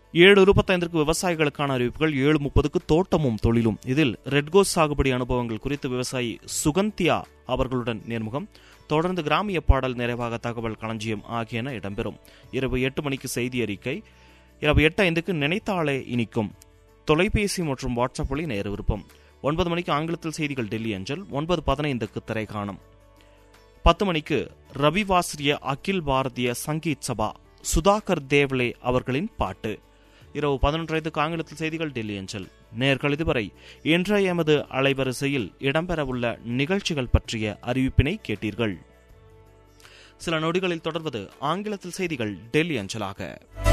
ஏழு இருபத்தைந்திற்கு விவசாயிகளுக்கான அறிவிப்புகள் ஏழு முப்பதுக்கு தோட்டமும் தொழிலும் இதில் ரெட்கோஸ் சாகுபடி அனுபவங்கள் குறித்து விவசாயி சுகந்தியா அவர்களுடன் நேர்முகம் தொடர்ந்து கிராமிய பாடல் நிறைவாக தகவல் களஞ்சியம் ஆகியன இடம்பெறும் இரவு எட்டு மணிக்கு செய்தி அறிக்கை இரவு எட்டு ஐந்துக்கு நினைத்தாலே இனிக்கும் தொலைபேசி மற்றும் வாட்ஸ்அப் வழி நேர விருப்பம் ஒன்பது மணிக்கு ஆங்கிலத்தில் செய்திகள் டெல்லி அஞ்சல் ஒன்பது பதினைந்துக்கு திரைக்காணம் பத்து மணிக்கு ரவிவாசிரிய அகில் பாரதிய சங்கீத் சபா சுதாகர் தேவ்லே அவர்களின் பாட்டு இரவு பதினொன்றைந்துக்கு ஆங்கிலத்தில் செய்திகள் டெல்லி அஞ்சல் நேர்கள் இதுவரை இன்றைய எமது அலைவரிசையில் இடம்பெறவுள்ள நிகழ்ச்சிகள் பற்றிய அறிவிப்பினை கேட்டீர்கள் சில நொடிகளில் தொடர்வது ஆங்கிலத்தில் செய்திகள் டெல்லி அஞ்சலாக